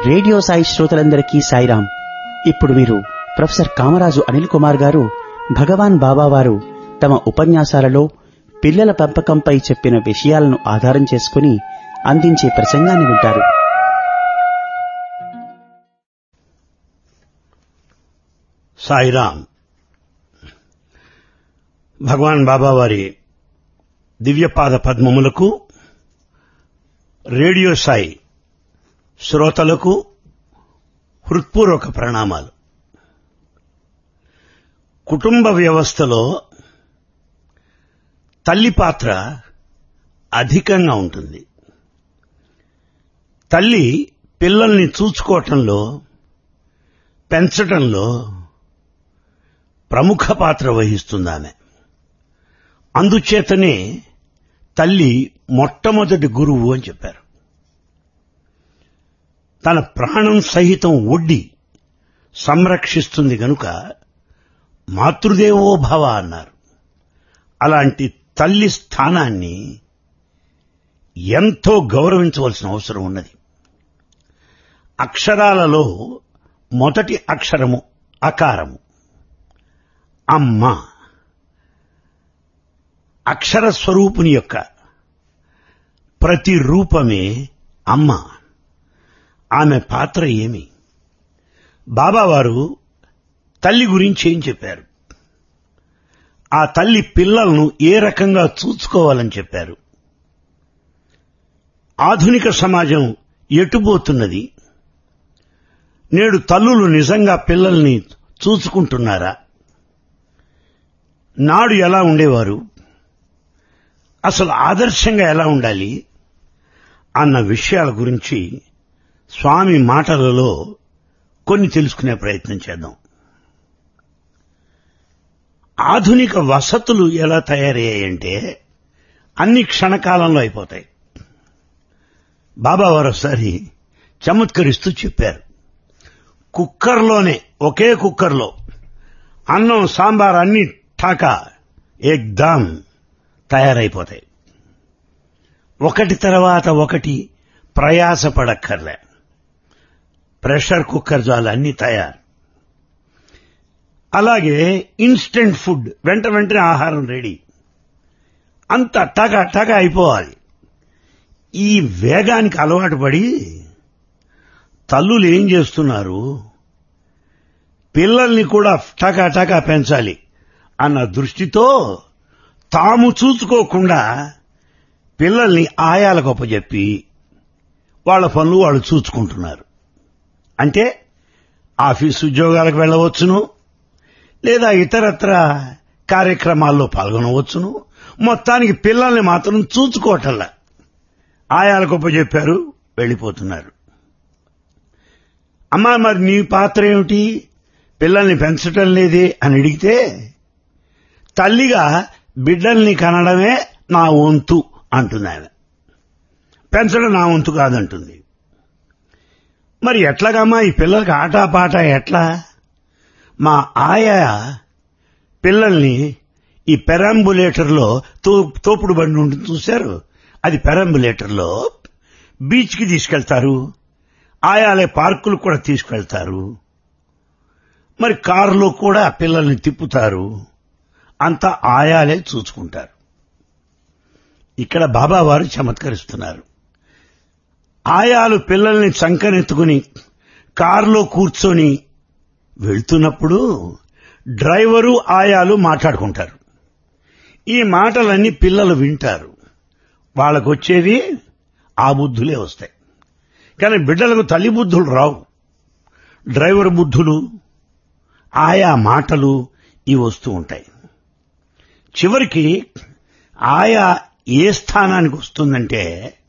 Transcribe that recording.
radio Sai శ్రోతలందరికీ సాయిరాం ఇప్పుడు మీరు ప్రొఫెసర్ కామరాజు అనిల్ కుమార్ గారు భగవాన్ బాబా వారు తమ ఉపన్యాసాలలో పిల్లల పెంపకంపై చెప్పిన విషయాలను ఆధారం చేసుకుని అందించే ప్రసంగాన్ని వింటారు సాయిరాం భగవాన్ బాబా వారి దివ్యపాద పద్మములకు రేడియో సాయి శ్రోతలకు హృత్పూర్వక ప్రణామాలు కుటుంబ వ్యవస్థలో తల్లి పాత్ర అధికంగా ఉంటుంది తల్లి పిల్లల్ని చూసుకోవటంలో పెంచటంలో ప్రముఖ పాత్ర వహిస్తుంది ఆమె అందుచేతనే తల్లి మొట్టమొదటి గురువు అని చెప్పారు తన ప్రాణం సహితం ఒడ్డి సంరక్షిస్తుంది గనుక మాతృదేవో భవ అన్నారు అలాంటి తల్లి స్థానాన్ని ఎంతో గౌరవించవలసిన అవసరం ఉన్నది అక్షరాలలో మొదటి అక్షరము అకారము అమ్మ అక్షర స్వరూపుని యొక్క ప్రతి రూపమే అమ్మ ఆమె పాత్ర ఏమి బాబావారు తల్లి గురించి ఏం చెప్పారు ఆ తల్లి పిల్లలను ఏ రకంగా చూసుకోవాలని చెప్పారు ఆధునిక సమాజం ఎటుపోతున్నది నేడు తల్లులు నిజంగా పిల్లల్ని చూసుకుంటున్నారా నాడు ఎలా ఉండేవారు అసలు ఆదర్శంగా ఎలా ఉండాలి అన్న విషయాల గురించి స్వామి మాటలలో కొన్ని తెలుసుకునే ప్రయత్నం చేద్దాం ఆధునిక వసతులు ఎలా తయారయ్యాయంటే అన్ని క్షణకాలంలో అయిపోతాయి బాబా వారు ఒకసారి చమత్కరిస్తూ చెప్పారు కుక్కర్లోనే ఒకే కుక్కర్లో అన్నం సాంబార్ అన్ని ఠాకా ఎగ్దాం తయారైపోతాయి ఒకటి తర్వాత ఒకటి ప్రయాసపడక్కర్లే ప్రెషర్ కుక్కర్ చాలు అన్ని తయారు అలాగే ఇన్స్టెంట్ ఫుడ్ వెంట వెంటనే ఆహారం రెడీ అంత టక టక అయిపోవాలి ఈ వేగానికి అలవాటు పడి తల్లులు ఏం చేస్తున్నారు పిల్లల్ని కూడా టక టక పెంచాలి అన్న దృష్టితో తాము చూసుకోకుండా పిల్లల్ని ఆయాలకు అప్పచెప్పి వాళ్ళ పనులు వాళ్ళు చూసుకుంటున్నారు అంటే ఆఫీస్ ఉద్యోగాలకు వెళ్ళవచ్చును లేదా ఇతరత్ర కార్యక్రమాల్లో పాల్గొనవచ్చును మొత్తానికి పిల్లల్ని మాత్రం చూసుకోవటంలా ఆయాలకు చెప్పారు వెళ్ళిపోతున్నారు అమ్మా మరి నీ పాత్ర ఏమిటి పిల్లల్ని పెంచటం లేదే అని అడిగితే తల్లిగా బిడ్డల్ని కనడమే నా వంతు అంటుంది ఆమె పెంచడం నా వంతు కాదంటుంది మరి ఎట్లాగమ్మా ఈ పిల్లలకి ఆటపాట ఎట్లా మా ఆయా పిల్లల్ని ఈ పెరాంబులేటర్లో తో తోపుడు బండి ఉంటుంది చూశారు అది పెరాంబులేటర్లో బీచ్కి తీసుకెళ్తారు ఆయాలే పార్కులు కూడా తీసుకెళ్తారు మరి కారులో కూడా పిల్లల్ని తిప్పుతారు అంతా ఆయాలే చూసుకుంటారు ఇక్కడ బాబా వారు చమత్కరిస్తున్నారు ఆయాలు పిల్లల్ని చంకనెత్తుకుని కారులో కూర్చొని వెళ్తున్నప్పుడు డ్రైవరు ఆయాలు మాట్లాడుకుంటారు ఈ మాటలన్నీ పిల్లలు వింటారు వాళ్ళకు వచ్చేవి ఆ బుద్ధులే వస్తాయి కానీ బిడ్డలకు తల్లి బుద్ధులు రావు డ్రైవర్ బుద్ధులు ఆయా మాటలు ఇవి వస్తూ ఉంటాయి చివరికి ఆయా ఏ స్థానానికి వస్తుందంటే